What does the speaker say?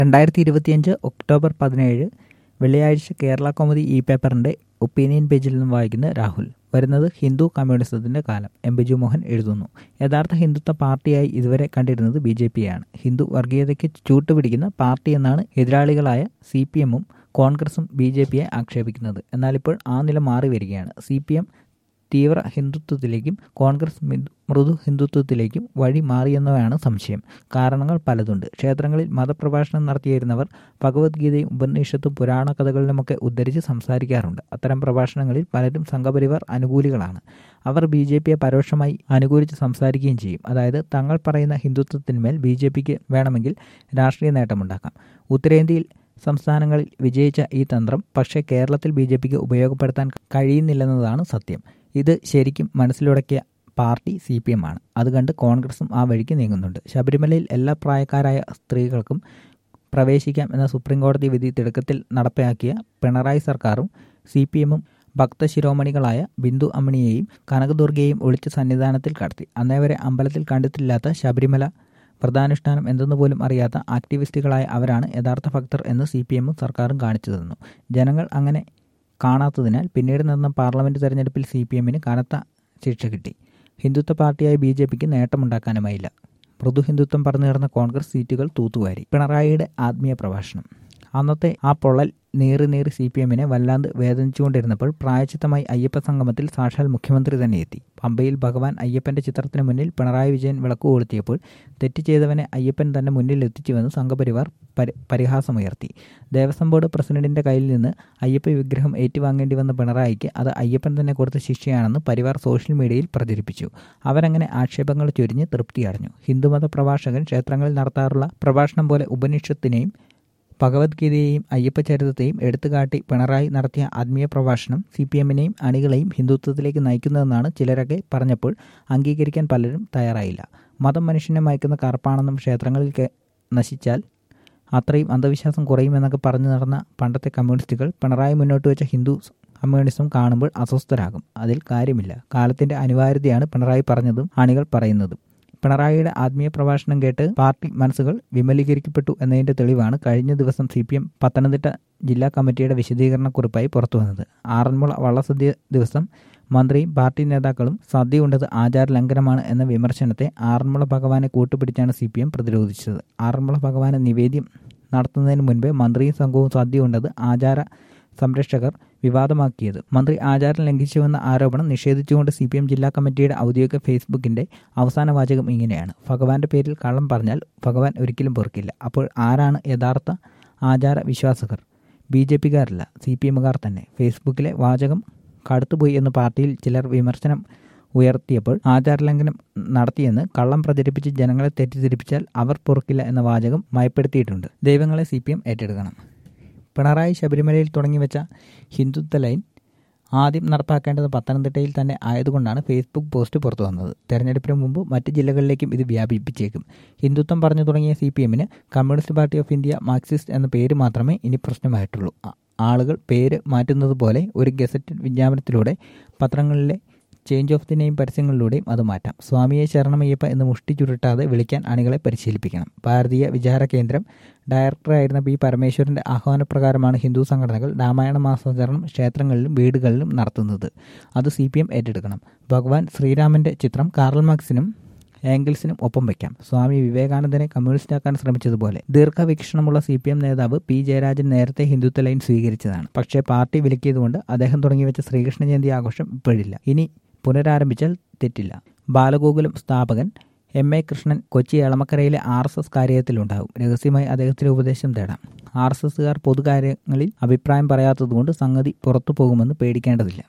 രണ്ടായിരത്തി ഇരുപത്തിയഞ്ച് ഒക്ടോബർ പതിനേഴ് വെള്ളിയാഴ്ച കേരള കൗമുദി ഇ പേപ്പറിന്റെ ഒപ്പീനിയൻ പേജിൽ നിന്നും വായിക്കുന്ന രാഹുൽ വരുന്നത് ഹിന്ദു കമ്മ്യൂണിസത്തിന്റെ കാലം എം ബിജു മോഹൻ എഴുതുന്നു യഥാർത്ഥ ഹിന്ദുത്വ പാർട്ടിയായി ഇതുവരെ കണ്ടിരുന്നത് ബി ജെ പിയാണ് ഹിന്ദു വർഗീയതയ്ക്ക് ചൂട്ടുപിടിക്കുന്ന പാർട്ടി എന്നാണ് എതിരാളികളായ സി പി എമ്മും കോൺഗ്രസും ബി ജെ പിയെ ആക്ഷേപിക്കുന്നത് എന്നാലിപ്പോൾ ആ നില മാറി വരികയാണ് സി പി എം തീവ്ര ഹിന്ദുത്വത്തിലേക്കും കോൺഗ്രസ് മൃദു ഹിന്ദുത്വത്തിലേക്കും വഴി മാറിയെന്നതാണ് സംശയം കാരണങ്ങൾ പലതുണ്ട് ക്ഷേത്രങ്ങളിൽ മതപ്രഭാഷണം നടത്തിയിരുന്നവർ ഭഗവത്ഗീതയും ഉപനിഷത്തും പുരാണ കഥകളിലുമൊക്കെ ഉദ്ധരിച്ച് സംസാരിക്കാറുണ്ട് അത്തരം പ്രഭാഷണങ്ങളിൽ പലരും സംഘപരിവാർ അനുകൂലികളാണ് അവർ ബി ജെ പിയെ പരോക്ഷമായി അനുകൂലിച്ച് സംസാരിക്കുകയും ചെയ്യും അതായത് തങ്ങൾ പറയുന്ന ഹിന്ദുത്വത്തിന്മേൽ ബി ജെ പിക്ക് വേണമെങ്കിൽ രാഷ്ട്രീയ നേട്ടമുണ്ടാക്കാം ഉത്തരേന്ത്യയിൽ സംസ്ഥാനങ്ങളിൽ വിജയിച്ച ഈ തന്ത്രം പക്ഷേ കേരളത്തിൽ ബി ജെ പിക്ക് ഉപയോഗപ്പെടുത്താൻ കഴിയുന്നില്ലെന്നതാണ് സത്യം ഇത് ശരിക്കും മനസ്സിലുടക്കിയ പാർട്ടി സി പി എം ആണ് അത് കണ്ട് കോൺഗ്രസും ആ വഴിക്ക് നീങ്ങുന്നുണ്ട് ശബരിമലയിൽ എല്ലാ പ്രായക്കാരായ സ്ത്രീകൾക്കും പ്രവേശിക്കാം എന്ന സുപ്രീം കോടതി വിധി തിടുക്കത്തിൽ നടപ്പാക്കിയ പിണറായി സർക്കാരും സി പി എമ്മും ഭക്തശിരോമണികളായ ബിന്ദു അമ്മിണിയെയും കനകദുർഗയെയും ഒളിച്ച് സന്നിധാനത്തിൽ കടത്തി അന്നേവരെ അമ്പലത്തിൽ കണ്ടിട്ടില്ലാത്ത ശബരിമല വ്രതാനുഷ്ഠാനം എന്തെന്ന് പോലും അറിയാത്ത ആക്ടിവിസ്റ്റുകളായ അവരാണ് യഥാർത്ഥ ഭക്തർ എന്ന് സി പി എമ്മും സർക്കാരും കാണിച്ചു തന്നു ജനങ്ങൾ അങ്ങനെ കാണാത്തതിനാൽ പിന്നീട് നടന്ന പാർലമെന്റ് തെരഞ്ഞെടുപ്പിൽ സി പി എമ്മിന് കനത്ത ശിക്ഷ കിട്ടി ഹിന്ദുത്വ പാർട്ടിയായ ബി ജെ പിക്ക് നേട്ടമുണ്ടാക്കാനുമായില്ല മൃദു ഹിന്ദുത്വം പറഞ്ഞു നടന്ന കോൺഗ്രസ് സീറ്റുകൾ തൂത്തുവാരി പിണറായിയുടെ ആത്മീയ പ്രഭാഷണം അന്നത്തെ ആ പൊള്ളൽ നീറി നീറി സി പി എമ്മിനെ വല്ലാണ്ട് വേദനിച്ചുകൊണ്ടിരുന്നപ്പോൾ പ്രായച്ചിത്തമായി അയ്യപ്പ സംഗമത്തിൽ സാക്ഷാൽ മുഖ്യമന്ത്രി തന്നെ എത്തി പമ്പയിൽ ഭഗവാൻ അയ്യപ്പന്റെ ചിത്രത്തിന് മുന്നിൽ പിണറായി വിജയൻ വിളക്ക് കൊളുത്തിയപ്പോൾ തെറ്റ് ചെയ്തവനെ അയ്യപ്പൻ തന്നെ മുന്നിൽ എത്തിച്ചുവെന്ന് സംഘപരിവാർ പരി പരിഹാസമുയർത്തി ദേവസ്വം ബോർഡ് പ്രസിഡന്റിന്റെ കയ്യിൽ നിന്ന് അയ്യപ്പ വിഗ്രഹം ഏറ്റുവാങ്ങേണ്ടി വന്ന പിണറായിക്ക് അത് അയ്യപ്പൻ തന്നെ കൊടുത്ത ശിക്ഷയാണെന്ന് പരിവാർ സോഷ്യൽ മീഡിയയിൽ പ്രചരിപ്പിച്ചു അവരങ്ങനെ ആക്ഷേപങ്ങൾ ചൊരിഞ്ഞ് തൃപ്തിയടഞ്ഞു ഹിന്ദുമത പ്രഭാഷകൻ ക്ഷേത്രങ്ങളിൽ നടത്താറുള്ള പ്രഭാഷണം പോലെ ഉപനിഷത്തിനെയും ഭഗവത്ഗീതയെയും അയ്യപ്പചരിതത്തെയും എടുത്തുകാട്ടി പിണറായി നടത്തിയ ആത്മീയ പ്രഭാഷണം സി പി എമ്മിനെയും അണികളെയും ഹിന്ദുത്വത്തിലേക്ക് നയിക്കുന്നതെന്നാണ് ചിലരൊക്കെ പറഞ്ഞപ്പോൾ അംഗീകരിക്കാൻ പലരും തയ്യാറായില്ല മതം മനുഷ്യനെ മയക്കുന്ന കറുപ്പാണെന്നും ക്ഷേത്രങ്ങളിൽ നശിച്ചാൽ അത്രയും അന്ധവിശ്വാസം കുറയുമെന്നൊക്കെ പറഞ്ഞു നടന്ന പണ്ടത്തെ കമ്മ്യൂണിസ്റ്റുകൾ പിണറായി മുന്നോട്ട് വെച്ച ഹിന്ദു കമ്മ്യൂണിസം കാണുമ്പോൾ അസ്വസ്ഥരാകും അതിൽ കാര്യമില്ല കാലത്തിന്റെ അനിവാര്യതയാണ് പിണറായി പറഞ്ഞതും അണികൾ പറയുന്നതും പിണറായിയുടെ ആത്മീയ പ്രഭാഷണം കേട്ട് പാർട്ടി മനസ്സുകൾ വിമലീകരിക്കപ്പെട്ടു എന്നതിന്റെ തെളിവാണ് കഴിഞ്ഞ ദിവസം സി പി എം പത്തനംതിട്ട ജില്ലാ കമ്മിറ്റിയുടെ വിശദീകരണക്കുറിപ്പായി പുറത്തുവന്നത് ആറന്മുള വള്ളസദ്യ ദിവസം മന്ത്രിയും പാർട്ടി നേതാക്കളും സദ്യ ഉണ്ടത് ആചാര ലംഘനമാണ് എന്ന വിമർശനത്തെ ആറന്മുള ഭഗവാനെ കൂട്ടുപിടിച്ചാണ് സി പി എം പ്രതിരോധിച്ചത് ആറന്മുള ഭഗവാന് നിവേദ്യം നടത്തുന്നതിന് മുൻപേ മന്ത്രിയും സംഘവും സദ്യ ഉണ്ടത് ആചാര സംരക്ഷകർ വിവാദമാക്കിയത് മന്ത്രി ആചാരം ലംഘിച്ചുവെന്ന ആരോപണം നിഷേധിച്ചുകൊണ്ട് സി പി എം ജില്ലാ കമ്മിറ്റിയുടെ ഔദ്യോഗിക ഫേസ്ബുക്കിന്റെ അവസാന വാചകം ഇങ്ങനെയാണ് ഭഗവാന്റെ പേരിൽ കള്ളം പറഞ്ഞാൽ ഭഗവാൻ ഒരിക്കലും പൊറുക്കില്ല അപ്പോൾ ആരാണ് യഥാർത്ഥ ആചാര വിശ്വാസകർ ബി ജെ പിക്കാരല്ല സി പി എമ്മുകാർ തന്നെ ഫേസ്ബുക്കിലെ വാചകം കടുത്തുപോയി എന്ന് പാർട്ടിയിൽ ചിലർ വിമർശനം ഉയർത്തിയപ്പോൾ ആചാരലംഘനം നടത്തിയെന്ന് കള്ളം പ്രചരിപ്പിച്ച് ജനങ്ങളെ തെറ്റിദ്ധരിപ്പിച്ചാൽ അവർ പൊറുക്കില്ല എന്ന വാചകം മയപ്പെടുത്തിയിട്ടുണ്ട് ദൈവങ്ങളെ സി പി എം ഏറ്റെടുക്കണം പിണറായി ശബരിമലയിൽ തുടങ്ങിവെച്ച ഹിന്ദുത്വ ലൈൻ ആദ്യം നടപ്പാക്കേണ്ടത് പത്തനംതിട്ടയിൽ തന്നെ ആയതുകൊണ്ടാണ് ഫേസ്ബുക്ക് പോസ്റ്റ് പുറത്തു വന്നത് തെരഞ്ഞെടുപ്പിന് മുമ്പ് മറ്റ് ജില്ലകളിലേക്കും ഇത് വ്യാപിപ്പിച്ചേക്കും ഹിന്ദുത്വം പറഞ്ഞു തുടങ്ങിയ സി പി എമ്മിന് communist party of India Marxist എന്ന പേര് മാത്രമേ ഇനി പ്രശ്നമായിട്ടുള്ളൂ ആളുകൾ പേര് മാറ്റുന്നത് പോലെ ഒരു ഗസറ്റഡ് വിജ്ഞാപനത്തിലൂടെ പത്രങ്ങളിലെ ചേഞ്ച് ഓഫ് ദി നെയിം പരസ്യങ്ങളിലൂടെയും അത് മാറ്റാം സ്വാമിയെ ശരണമയ്യപ്പ എന്ന് മുഷ്ടി ചുരുട്ടാതെ വിളിക്കാൻ അണികളെ പരിശീലിപ്പിക്കണം ഭാരതീയ വിചാര കേന്ദ്രം ഡയറക്ടറായിരുന്ന പി പരമേശ്വരന്റെ ആഹ്വാനപ്രകാരമാണ് ഹിന്ദു സംഘടനകൾ രാമായണ മാസാചരണം ക്ഷേത്രങ്ങളിലും വീടുകളിലും നടത്തുന്നത് അത് സി പി എം ഏറ്റെടുക്കണം ഭഗവാൻ ശ്രീരാമന്റെ ചിത്രം കാർൽ മാർക്സിനും ഏംഗിൾസിനും ഒപ്പം വയ്ക്കാം സ്വാമി വിവേകാനന്ദനെ കമ്മ്യൂണിസ്റ്റാക്കാൻ ശ്രമിച്ചതുപോലെ ദീർഘവീക്ഷണമുള്ള സി പി എം നേതാവ് പി ജയരാജൻ നേരത്തെ ഹിന്ദുത്വ ലൈൻ സ്വീകരിച്ചതാണ് പക്ഷേ പാർട്ടി വിലക്കിയതുകൊണ്ട് അദ്ദേഹം തുടങ്ങിവെച്ച ശ്രീകൃഷ്ണ ജയന്തി ആഘോഷം ഇപ്പോഴില്ല ഇനി പുനരാരംഭിച്ചാൽ തെറ്റില്ല ബാലഗോകുലം സ്ഥാപകൻ എം എ കൃഷ്ണൻ കൊച്ചി എളമക്കരയിലെ ആർ എസ് എസ് കാര്യത്തിലുണ്ടാകും രഹസ്യമായി അദ്ദേഹത്തിന്റെ ഉപദേശം തേടാം ആർ എസ് എസുകാർ പൊതുകാര്യങ്ങളിൽ അഭിപ്രായം പറയാത്തതുകൊണ്ട് സംഗതി പുറത്തു പോകുമെന്ന് പേടിക്കേണ്ടതില്ല